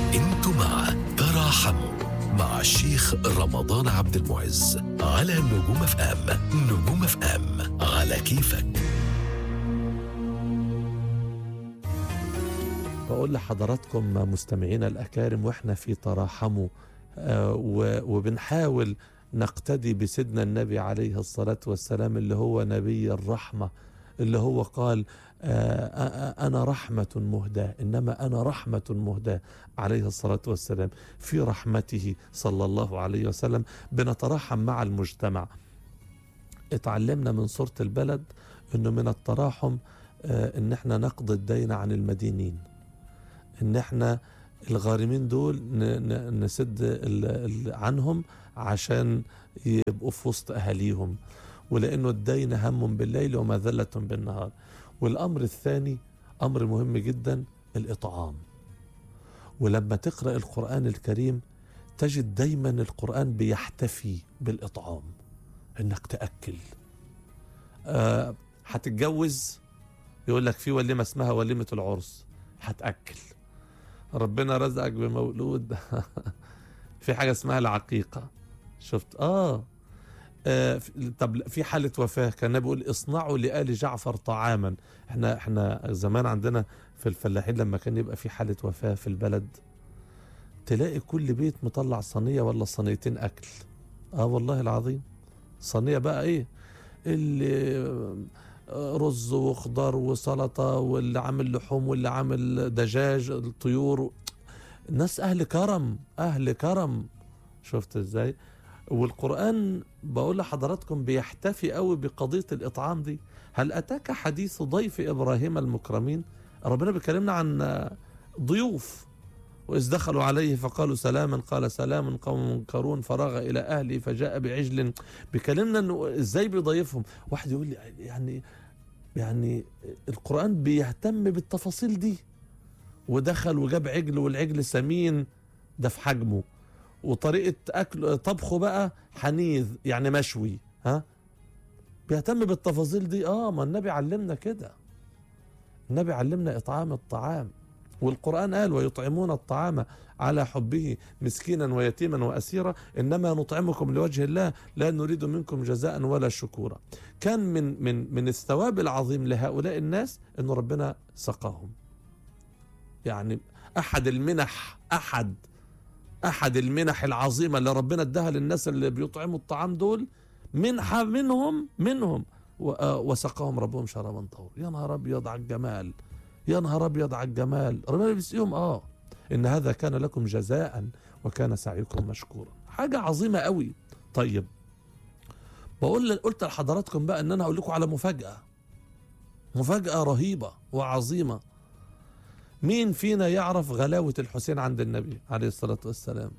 انتم مع تراحموا مع الشيخ رمضان عبد المعز على نجوم اف ام نجوم اف ام على كيفك بقول لحضراتكم مستمعينا الأكارم وإحنا في تراحموا آه، و- وبنحاول نقتدي بسيدنا النبي عليه الصلاة والسلام اللي هو نبي الرحمة اللي هو قال آه، آه، أنا رحمة مهداة إنما أنا رحمة مهداة عليه الصلاة والسلام في رحمته صلى الله عليه وسلم بنتراحم مع المجتمع اتعلمنا من سورة البلد انه من التراحم آه، ان احنا نقضي الدين عن المدينين ان احنا الغارمين دول ن- ن- نسد ال- ال- عنهم عشان يبقوا في وسط اهاليهم ولانه الدين هم بالليل ومذله بالنهار والامر الثاني امر مهم جدا الاطعام ولما تقرا القران الكريم تجد دايما القران بيحتفي بالاطعام انك تاكل آه، هتتجوز يقول لك في وليمه اسمها وليمه العرس هتاكل ربنا رزقك بمولود في حاجه اسمها العقيقه شفت اه, آه في- طب في حاله وفاه كان النبي بيقول اصنعوا لآل جعفر طعاما احنا احنا زمان عندنا في الفلاحين لما كان يبقى في حاله وفاه في البلد تلاقي كل بيت مطلع صينيه ولا صينيتين اكل اه والله العظيم صينيه بقى ايه اللي رز وخضار وسلطه واللي عامل لحوم واللي عامل دجاج الطيور الناس اهل كرم اهل كرم شفت ازاي والقران بقول لحضراتكم بيحتفي قوي بقضيه الاطعام دي هل اتاك حديث ضيف ابراهيم المكرمين ربنا بيكلمنا عن ضيوف وإذ دخلوا عليه فقالوا سلاما قال سلام قوم منكرون فراغ إلى أهله فجاء بعجل بيكلمنا إنه إزاي بيضيفهم واحد يقول لي يعني يعني القرآن بيهتم بالتفاصيل دي ودخل وجاب عجل والعجل سمين ده في حجمه وطريقة أكل طبخه بقى حنيذ يعني مشوي ها بيهتم بالتفاصيل دي اه ما النبي علمنا كده النبي علمنا إطعام الطعام والقرآن قال ويطعمون الطعام على حبه مسكينا ويتيما وأسيرا إنما نطعمكم لوجه الله لا نريد منكم جزاء ولا شكورا كان من من من الثواب العظيم لهؤلاء الناس أن ربنا سقاهم يعني أحد المنح أحد أحد المنح العظيمة اللي ربنا اداها للناس اللي بيطعموا الطعام دول منحة منهم منهم و- آه، وسقاهم ربهم شرابا طهور يا نهار أبيض على الجمال يا نهار ابيض على الجمال ربنا بيسقيهم اه ان هذا كان لكم جزاء وكان سعيكم مشكورا حاجه عظيمه قوي طيب بقول قلت لحضراتكم بقى ان انا هقول لكم على مفاجاه مفاجاه رهيبه وعظيمه مين فينا يعرف غلاوه الحسين عند النبي عليه الصلاه والسلام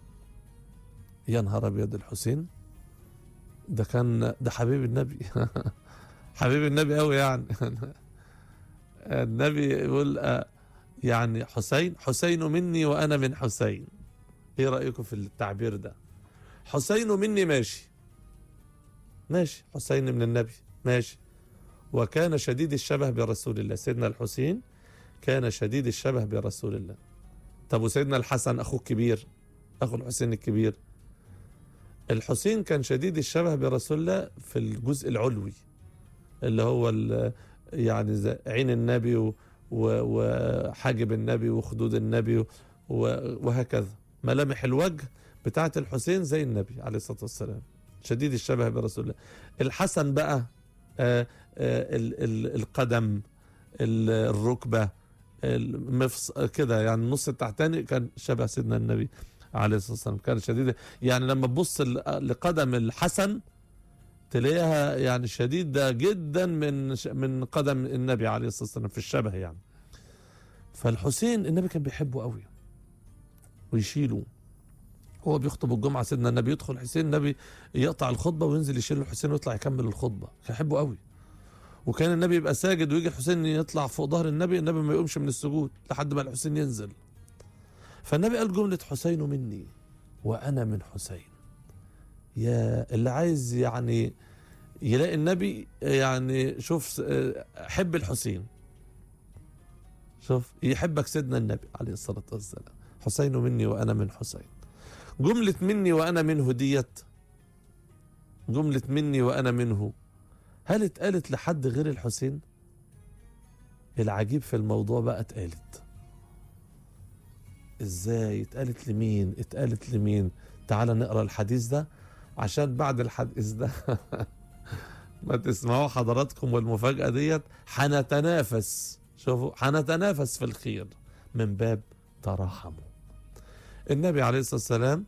يا نهار ابيض الحسين ده كان ده حبيب النبي حبيب النبي قوي يعني النبي يقول آه، يعني حسين حسين مني وانا من حسين ايه رايكم في التعبير ده حسين مني ماشي ماشي حسين من النبي ماشي وكان شديد الشبه برسول الله سيدنا الحسين كان شديد الشبه برسول الله طب وسيدنا الحسن اخوه الكبير اخو الحسين الكبير الحسين كان شديد الشبه برسول الله في الجزء العلوي اللي هو ال- يعني زي عين النبي و- و- وحاجب النبي وخدود النبي و- وهكذا ملامح الوجه بتاعت الحسين زي النبي عليه الصلاة والسلام شديد الشبه برسول الله الحسن بقى آه، آه، ال- ال- القدم ال- الركبة المفص كده يعني النص التحتاني كان شبه سيدنا النبي عليه الصلاة والسلام كان شديد يعني لما تبص ل- لقدم الحسن تلاقيها يعني شديدة جدا من من قدم النبي عليه الصلاة والسلام في الشبه يعني فالحسين النبي كان بيحبه قوي ويشيله هو بيخطب الجمعة سيدنا النبي يدخل حسين النبي يقطع الخطبة وينزل يشيل الحسين ويطلع يكمل الخطبة كان يحبه قوي وكان النبي يبقى ساجد ويجي الحسين يطلع فوق ظهر النبي النبي ما يقومش من السجود لحد ما الحسين ينزل فالنبي قال جملة حسين مني وأنا من حسين يا اللي عايز يعني يلاقي النبي يعني شوف آه، حب الحسين شوف يحبك سيدنا النبي عليه الصلاة والسلام حسين مني وأنا من حسين جملة مني وأنا منه ديت جملة مني وأنا منه هل اتقالت لحد غير الحسين العجيب في الموضوع بقى اتقالت ازاي اتقالت لمين اتقالت لمين تعال نقرا الحديث ده عشان بعد الحديث ده ما تسمعوا حضراتكم والمفاجأة ديت حنتنافس شوفوا حنتنافس في الخير من باب تراحموا النبي عليه الصلاة والسلام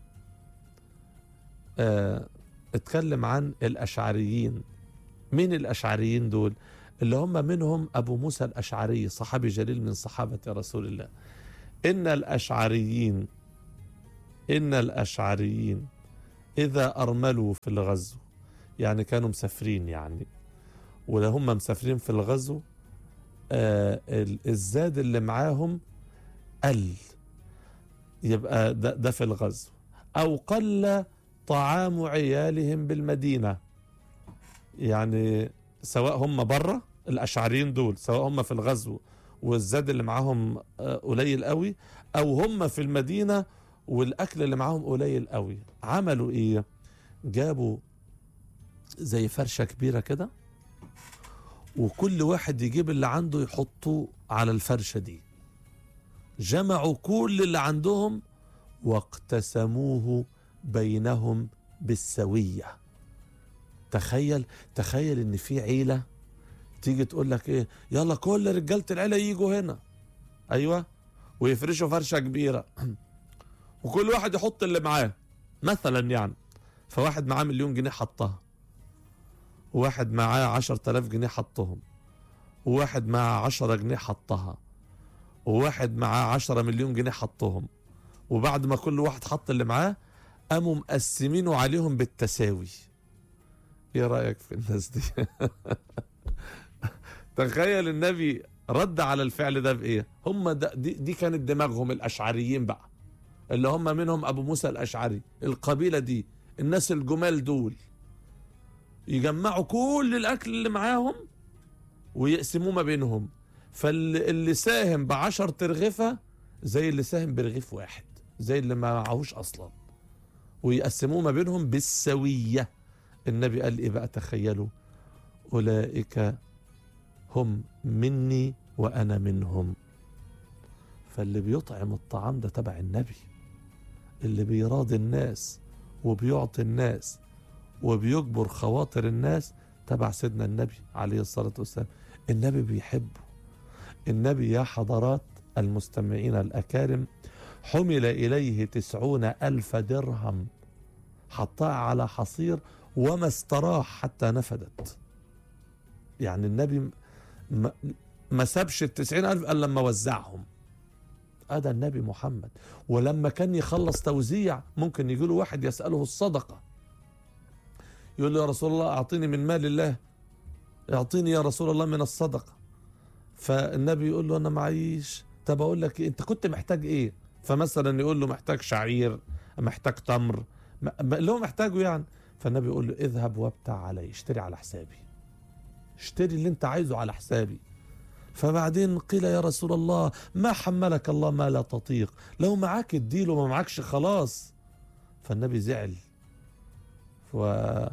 آه اتكلم عن الأشعريين مين الأشعريين دول اللي هم منهم أبو موسى الأشعري صحابي جليل من صحابة رسول الله إن الأشعريين إن الأشعريين إذا أرملوا في الغزو يعني كانوا مسافرين يعني ولا هم مسافرين في الغزو آه الزاد اللي معاهم قل يبقى ده, ده في الغزو أو قل طعام عيالهم بالمدينة يعني سواء هم بره الأشعريين دول سواء هم في الغزو والزاد اللي معاهم قليل قوي أو هم في المدينة والأكل اللي معاهم قليل قوي عملوا إيه جابوا زي فرشة كبيرة كده وكل واحد يجيب اللي عنده يحطه على الفرشة دي جمعوا كل اللي عندهم واقتسموه بينهم بالسوية تخيل تخيل ان في عيلة تيجي تقول لك ايه يلا كل رجالة العيلة يجوا هنا ايوه ويفرشوا فرشة كبيرة وكل واحد يحط اللي معاه مثلا يعني فواحد معاه مليون جنيه حطها وواحد معاه عشر تلاف جنيه حطهم وواحد معاه عشرة جنيه حطها وواحد معاه عشرة مليون جنيه حطهم وبعد ما كل واحد حط اللي معاه قاموا مقسمينه عليهم بالتساوي ايه رأيك في الناس دي تخيل النبي رد على الفعل ده بايه هم ده دي, دي كانت دماغهم الاشعريين بقى اللي هم منهم ابو موسى الاشعري القبيله دي الناس الجمال دول يجمعوا كل الاكل اللي معاهم ويقسموه ما بينهم فاللي ساهم بعشر ترغفة زي اللي ساهم برغيف واحد زي اللي ما معهوش اصلا ويقسموه ما بينهم بالسوية النبي قال ايه بقى تخيلوا اولئك هم مني وانا منهم فاللي بيطعم الطعام ده تبع النبي اللي بيراضي الناس وبيعطي الناس وبيجبر خواطر الناس تبع سيدنا النبي عليه الصلاة والسلام النبي بيحبه النبي يا حضرات المستمعين الأكارم حمل إليه تسعون ألف درهم حطها على حصير وما استراح حتى نفدت يعني النبي ما, ما سابش التسعين ألف إلا لما وزعهم هذا النبي محمد ولما كان يخلص توزيع ممكن يجي له واحد يسأله الصدقة يقول له يا رسول الله أعطيني من مال الله اعطيني يا رسول الله من الصدقة فالنبي يقول له أنا معيش طب أقول لك إيه؟ أنت كنت محتاج إيه فمثلا يقول له محتاج شعير محتاج تمر اللي هو محتاجه يعني فالنبي يقول له اذهب وابتع علي اشتري على حسابي اشتري اللي انت عايزه على حسابي فبعدين قيل يا رسول الله ما حملك الله ما لا تطيق لو معاك اديله وما معكش خلاص فالنبي زعل و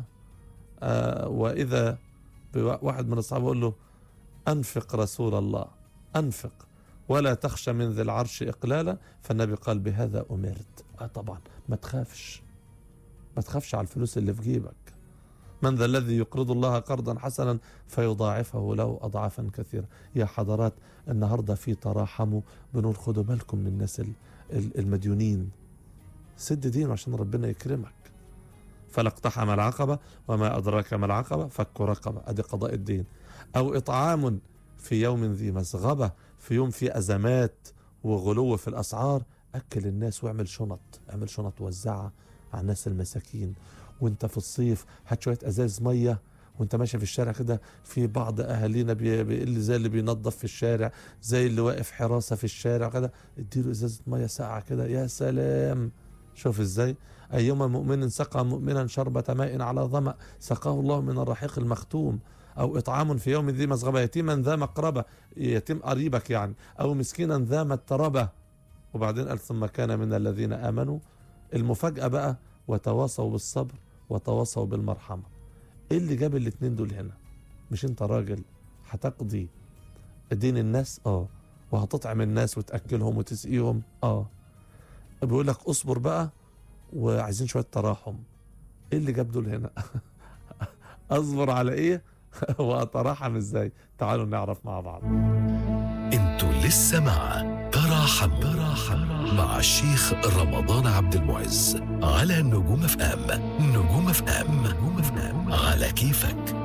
آه واذا واحد من الصحابه يقول له انفق رسول الله انفق ولا تخشى من ذي العرش اقلالا فالنبي قال بهذا امرت آه طبعا ما تخافش ما تخافش على الفلوس اللي في جيبك من ذا الذي يقرض الله قرضا حسنا فيضاعفه له اضعافا كثيره يا حضرات النهارده في تراحموا بنقول خدوا بالكم من الناس المديونين سد دين عشان ربنا يكرمك فلا اقتحم العقبه وما ادراك ما العقبه فك رقبه ادي قضاء الدين او اطعام في يوم ذي مسغبه في يوم في ازمات وغلو في الاسعار اكل الناس واعمل شنط اعمل شنط وزعها على الناس المساكين وانت في الصيف هات شويه ازاز ميه وانت ماشي في الشارع كده في بعض اهالينا بيقل زي اللي بينظف في الشارع زي اللي واقف حراسه في الشارع كده اديله ازازه ميه ساقعه كده يا سلام شوف ازاي ايما مؤمن سقى مؤمنا شربة ماء على ظمأ سقاه الله من الرحيق المختوم او اطعام في يوم ذي مسغبه يتيما ذا مقربه يتيم قريبك يعني او مسكينا ذا متربه وبعدين قال ثم كان من الذين امنوا المفاجاه بقى وتواصوا بالصبر وتواصوا بالمرحمه ايه اللي جاب الاتنين دول هنا مش انت راجل هتقضي دين الناس اه وهتطعم الناس وتاكلهم وتسقيهم اه بيقول لك اصبر بقى وعايزين شويه تراحم ايه اللي جاب دول هنا اصبر على ايه واتراحم ازاي تعالوا نعرف مع بعض انتوا لسه مع تراحم تراحم مع الشيخ رمضان عبد المعز على نجوم اف ام نجوم اف ام نجوم اف ام على كيفك